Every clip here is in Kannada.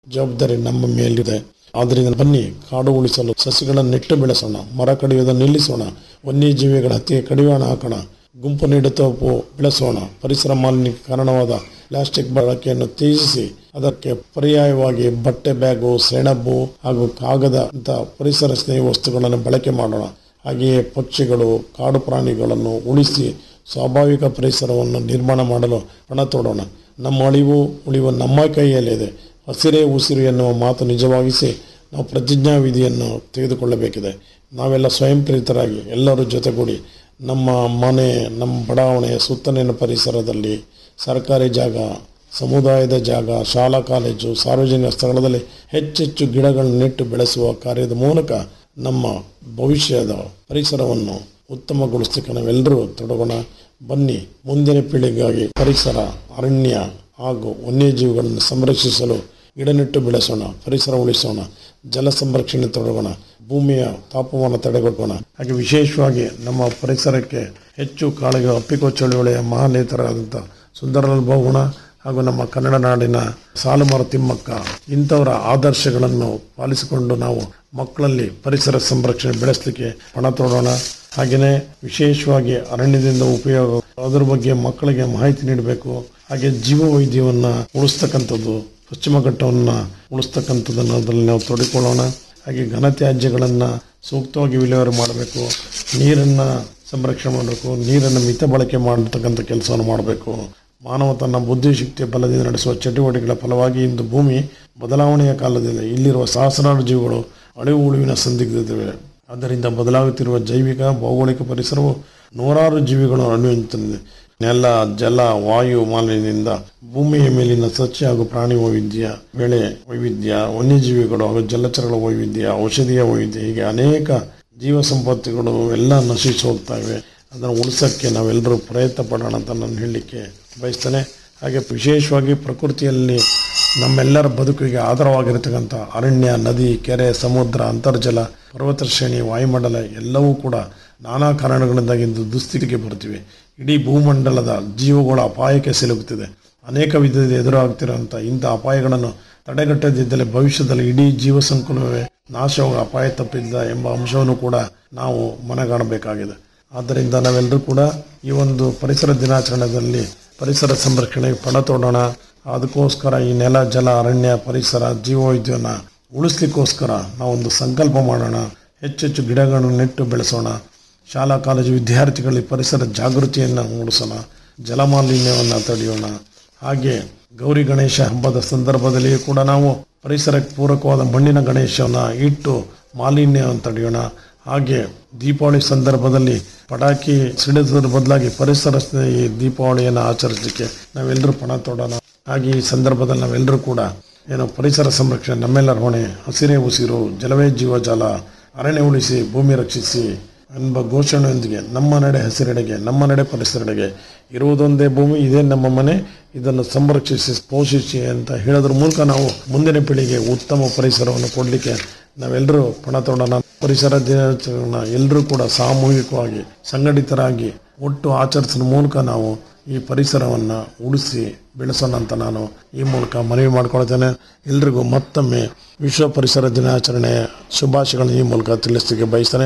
ಜವಾಬ್ದಾರಿ ನಮ್ಮ ಮೇಲಿದೆ ಆದ್ದರಿಂದ ಬನ್ನಿ ಕಾಡು ಉಳಿಸಲು ಸಸಿಗಳನ್ನು ನೆಟ್ಟು ಬೆಳೆಸೋಣ ಮರ ಕಡಿಯುವುದನ್ನು ನಿಲ್ಲಿಸೋಣ ವನ್ಯಜೀವಿಗಳ ಹತ್ಯೆ ಕಡಿವಾಣ ಹಾಕೋಣ ಗುಂಪು ನೆಡುತೋಪು ಬೆಳೆಸೋಣ ಪರಿಸರ ಮಾಲಿನ್ಯಕ್ಕೆ ಕಾರಣವಾದ ಪ್ಲಾಸ್ಟಿಕ್ ಬಳಕೆಯನ್ನು ತ್ಯಜಿಸಿ ಅದಕ್ಕೆ ಪರ್ಯಾಯವಾಗಿ ಬಟ್ಟೆ ಬ್ಯಾಗು ಸೆಣಬು ಹಾಗೂ ಕಾಗದ ಅಂತ ಪರಿಸರ ಸ್ನೇಹಿ ವಸ್ತುಗಳನ್ನು ಬಳಕೆ ಮಾಡೋಣ ಹಾಗೆಯೇ ಪಕ್ಷಿಗಳು ಕಾಡು ಪ್ರಾಣಿಗಳನ್ನು ಉಳಿಸಿ ಸ್ವಾಭಾವಿಕ ಪರಿಸರವನ್ನು ನಿರ್ಮಾಣ ಮಾಡಲು ಪಣ ತೊಡೋಣ ನಮ್ಮ ಅಳಿವು ಉಳಿವು ನಮ್ಮ ಕೈಯಲ್ಲಿದೆ ಹಸಿರೇ ಉಸಿರು ಎನ್ನುವ ಮಾತು ನಿಜವಾಗಿಸಿ ನಾವು ಪ್ರತಿಜ್ಞಾ ವಿಧಿಯನ್ನು ತೆಗೆದುಕೊಳ್ಳಬೇಕಿದೆ ನಾವೆಲ್ಲ ಸ್ವಯಂ ಪ್ರೇರಿತರಾಗಿ ಎಲ್ಲರೂ ಜೊತೆಗೂಡಿ ನಮ್ಮ ಮನೆ ನಮ್ಮ ಬಡಾವಣೆಯ ಸುತ್ತಲಿನ ಪರಿಸರದಲ್ಲಿ ಸರ್ಕಾರಿ ಜಾಗ ಸಮುದಾಯದ ಜಾಗ ಶಾಲಾ ಕಾಲೇಜು ಸಾರ್ವಜನಿಕ ಸ್ಥಳದಲ್ಲಿ ಹೆಚ್ಚೆಚ್ಚು ಗಿಡಗಳನ್ನು ನೆಟ್ಟು ಬೆಳೆಸುವ ಕಾರ್ಯದ ಮೂಲಕ ನಮ್ಮ ಭವಿಷ್ಯದ ಪರಿಸರವನ್ನು ಉತ್ತಮಗೊಳಿಸಲಿಕ್ಕೆ ನಾವೆಲ್ಲರೂ ತೊಡಗೋಣ ಬನ್ನಿ ಮುಂದಿನ ಪೀಳಿಗೆಗಾಗಿ ಪರಿಸರ ಅರಣ್ಯ ಹಾಗೂ ವನ್ಯಜೀವಿಗಳನ್ನು ಸಂರಕ್ಷಿಸಲು ಗಿಡ ನೆಟ್ಟು ಬೆಳೆಸೋಣ ಪರಿಸರ ಉಳಿಸೋಣ ಜಲ ಸಂರಕ್ಷಣೆ ತೊಡಗೋಣ ಭೂಮಿಯ ತಾಪಮಾನ ತಡೆಗಟ್ಟೋಣ ಹಾಗೆ ವಿಶೇಷವಾಗಿ ನಮ್ಮ ಪರಿಸರಕ್ಕೆ ಹೆಚ್ಚು ಕಾಳಗಿ ಅಪ್ಪಿಕೋ ಚಳುವಳಿಯ ಮಹಾನೇತರಾದಂಥ ಸುಂದರಲಾಲ್ ಬಹುಗುಣ ಹಾಗೂ ನಮ್ಮ ಕನ್ನಡ ನಾಡಿನ ಸಾಲುಮರ ತಿಮ್ಮಕ್ಕ ಇಂಥವರ ಆದರ್ಶಗಳನ್ನು ಪಾಲಿಸಿಕೊಂಡು ನಾವು ಮಕ್ಕಳಲ್ಲಿ ಪರಿಸರ ಸಂರಕ್ಷಣೆ ಬೆಳೆಸಲಿಕ್ಕೆ ಪಣ ತೊಡೋಣ ಹಾಗೆಯೇ ವಿಶೇಷವಾಗಿ ಅರಣ್ಯದಿಂದ ಉಪಯೋಗ ಅದರ ಬಗ್ಗೆ ಮಕ್ಕಳಿಗೆ ಮಾಹಿತಿ ನೀಡಬೇಕು ಹಾಗೆ ಜೀವ ವೈದ್ಯವನ್ನು ಉಳಿಸ್ತಕ್ಕಂಥದ್ದು ಪಶ್ಚಿಮ ಘಟ್ಟವನ್ನು ಉಳಿಸ್ತಕ್ಕಂಥದ್ದನ್ನು ಅದರಲ್ಲಿ ನಾವು ತೊಡಿಕೊಳ್ಳೋಣ ಹಾಗೆ ಘನತ್ಯಾಜ್ಯಗಳನ್ನು ಸೂಕ್ತವಾಗಿ ವಿಲೇವಾರಿ ಮಾಡಬೇಕು ನೀರನ್ನು ಸಂರಕ್ಷಣೆ ಮಾಡಬೇಕು ನೀರನ್ನು ಮಿತ ಬಳಕೆ ಮಾಡತಕ್ಕಂಥ ಕೆಲಸವನ್ನು ಮಾಡಬೇಕು ಮಾನವ ತನ್ನ ಬುದ್ಧಿಶಕ್ತಿಯ ಬಲದಿಂದ ನಡೆಸುವ ಚಟುವಟಿಕೆಗಳ ಫಲವಾಗಿ ಇಂದು ಭೂಮಿ ಬದಲಾವಣೆಯ ಕಾಲದಲ್ಲಿ ಇಲ್ಲಿರುವ ಸಹಸ್ರಾರು ಜೀವಿಗಳು ಅಳಿವು ಉಳಿವಿನ ಸಂದಿಗ್ಧತೆ ಆದ್ದರಿಂದ ಬದಲಾಗುತ್ತಿರುವ ಜೈವಿಕ ಭೌಗೋಳಿಕ ಪರಿಸರವು ನೂರಾರು ಜೀವಿಗಳು ಅನುಭವಿಸುತ್ತದೆ ನೆಲ ಜಲ ವಾಯು ಮಾಲಿನ್ಯದಿಂದ ಭೂಮಿಯ ಮೇಲಿನ ಸಸ್ಯ ಹಾಗೂ ಪ್ರಾಣಿ ವೈವಿಧ್ಯ ಬೆಳೆ ವೈವಿಧ್ಯ ವನ್ಯಜೀವಿಗಳು ಹಾಗೂ ಜಲಚರಗಳ ವೈವಿಧ್ಯ ಔಷಧೀಯ ವೈವಿಧ್ಯ ಹೀಗೆ ಅನೇಕ ಜೀವ ಸಂಪತ್ತುಗಳು ಎಲ್ಲ ನಶಿಸಿ ಹೋಗ್ತಾ ಇವೆ ಅದನ್ನು ಉಳಿಸೋಕ್ಕೆ ನಾವೆಲ್ಲರೂ ಪ್ರಯತ್ನ ಪಡೋಣ ಅಂತ ನಾನು ಹೇಳಲಿಕ್ಕೆ ಬಯಸ್ತೇನೆ ಹಾಗೆ ವಿಶೇಷವಾಗಿ ಪ್ರಕೃತಿಯಲ್ಲಿ ನಮ್ಮೆಲ್ಲರ ಬದುಕಿಗೆ ಆಧಾರವಾಗಿರತಕ್ಕಂಥ ಅರಣ್ಯ ನದಿ ಕೆರೆ ಸಮುದ್ರ ಅಂತರ್ಜಲ ಪರ್ವತ ಶ್ರೇಣಿ ವಾಯುಮಂಡಲ ಎಲ್ಲವೂ ಕೂಡ ನಾನಾ ಕಾರಣಗಳಿಂದಾಗಿ ಇಂದು ದುಸ್ಥಿತಿಗೆ ಬರ್ತಿವೆ ಇಡೀ ಭೂಮಂಡಲದ ಜೀವಗಳು ಅಪಾಯಕ್ಕೆ ಸಿಲುಕುತ್ತಿದೆ ಅನೇಕ ವಿಧದ ಎದುರಾಗ್ತಿರುವಂಥ ಇಂಥ ಅಪಾಯಗಳನ್ನು ತಡೆಗಟ್ಟದಿದ್ದಲ್ಲಿ ಭವಿಷ್ಯದಲ್ಲಿ ಇಡೀ ಜೀವ ಸಂಕುಲವೇ ನಾಶವಾಗ ಅಪಾಯ ತಪ್ಪಿದ್ದ ಎಂಬ ಅಂಶವನ್ನು ಕೂಡ ನಾವು ಮನಗಾಣಬೇಕಾಗಿದೆ ಆದ್ದರಿಂದ ನಾವೆಲ್ಲರೂ ಕೂಡ ಈ ಒಂದು ಪರಿಸರ ದಿನಾಚರಣೆಯಲ್ಲಿ ಪರಿಸರ ಸಂರಕ್ಷಣೆಗೆ ಪಣ ತೊಡೋಣ ಅದಕ್ಕೋಸ್ಕರ ಈ ನೆಲ ಜಲ ಅರಣ್ಯ ಪರಿಸರ ಜೀವವೈದ್ಯವನ್ನು ಉಳಿಸ್ಲಿಕ್ಕೋಸ್ಕರ ನಾವೊಂದು ಸಂಕಲ್ಪ ಮಾಡೋಣ ಹೆಚ್ಚೆಚ್ಚು ಗಿಡಗಳನ್ನು ನೆಟ್ಟು ಬೆಳೆಸೋಣ ಶಾಲಾ ಕಾಲೇಜು ವಿದ್ಯಾರ್ಥಿಗಳಲ್ಲಿ ಪರಿಸರ ಜಾಗೃತಿಯನ್ನು ಮೂಡಿಸೋಣ ಜಲಮಾಲಿನ್ಯವನ್ನು ತಡೆಯೋಣ ಹಾಗೆ ಗೌರಿ ಗಣೇಶ ಹಬ್ಬದ ಸಂದರ್ಭದಲ್ಲಿಯೂ ಕೂಡ ನಾವು ಪರಿಸರಕ್ಕೆ ಪೂರಕವಾದ ಮಣ್ಣಿನ ಗಣೇಶವನ್ನು ಇಟ್ಟು ಮಾಲಿನ್ಯವನ್ನು ತಡೆಯೋಣ ಹಾಗೆ ದೀಪಾವಳಿ ಸಂದರ್ಭದಲ್ಲಿ ಪಟಾಕಿ ಸಿಡಿಸೋದ್ರ ಬದಲಾಗಿ ಪರಿಸರ ಸ್ನೇಹಿ ದೀಪಾವಳಿಯನ್ನು ಆಚರಿಸಲಿಕ್ಕೆ ನಾವೆಲ್ಲರೂ ಪಣ ತೊಡೋಣ ಹಾಗೆ ಈ ಸಂದರ್ಭದಲ್ಲಿ ನಾವೆಲ್ಲರೂ ಕೂಡ ಏನು ಪರಿಸರ ಸಂರಕ್ಷಣೆ ನಮ್ಮೆಲ್ಲರ ಹೊಣೆ ಹಸಿರೇ ಉಸಿರು ಜಲವೇ ಜೀವಜಾಲ ಅರಣ್ಯ ಉಳಿಸಿ ಭೂಮಿ ರಕ್ಷಿಸಿ ಎಂಬ ಘೋಷಣೆಯೊಂದಿಗೆ ನಮ್ಮ ನಡೆ ಹಸಿರೆಡೆಗೆ ನಮ್ಮ ನಡೆ ಪರಿಸರೆಡೆಗೆ ಇರುವುದೊಂದೇ ಭೂಮಿ ಇದೇ ನಮ್ಮ ಮನೆ ಇದನ್ನು ಸಂರಕ್ಷಿಸಿ ಪೋಷಿಸಿ ಅಂತ ಹೇಳೋದ್ರ ಮೂಲಕ ನಾವು ಮುಂದಿನ ಪೀಳಿಗೆ ಉತ್ತಮ ಪರಿಸರವನ್ನು ಕೊಡಲಿಕ್ಕೆ ನಾವೆಲ್ಲರೂ ಪಣ ತೊಡೋಣ ಪರಿಸರ ದಿನಾಚರಣೆ ಎಲ್ಲರೂ ಕೂಡ ಸಾಮೂಹಿಕವಾಗಿ ಸಂಘಟಿತರಾಗಿ ಒಟ್ಟು ಆಚರಿಸೋದ್ರ ಮೂಲಕ ನಾವು ಈ ಪರಿಸರವನ್ನು ಉಳಿಸಿ ಬೆಳೆಸೋಣ ಅಂತ ನಾನು ಈ ಮೂಲಕ ಮನವಿ ಮಾಡ್ಕೊಳ್ತೇನೆ ಎಲ್ರಿಗೂ ಮತ್ತೊಮ್ಮೆ ವಿಶ್ವ ಪರಿಸರ ದಿನಾಚರಣೆ ಶುಭಾಶಯಗಳನ್ನು ಈ ಮೂಲಕ ತಿಳಿಸಲಿಕ್ಕೆ ಬಯಸ್ತೇನೆ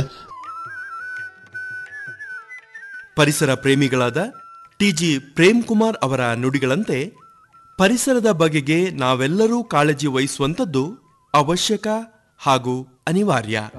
ಪರಿಸರ ಪ್ರೇಮಿಗಳಾದ ಟಿಜಿ ಪ್ರೇಮ್ ಕುಮಾರ್ ಅವರ ನುಡಿಗಳಂತೆ ಪರಿಸರದ ಬಗೆಗೆ ನಾವೆಲ್ಲರೂ ಕಾಳಜಿ ವಹಿಸುವಂಥದ್ದು ಅವಶ್ಯಕ ಹಾಗೂ ಅನಿವಾರ್ಯ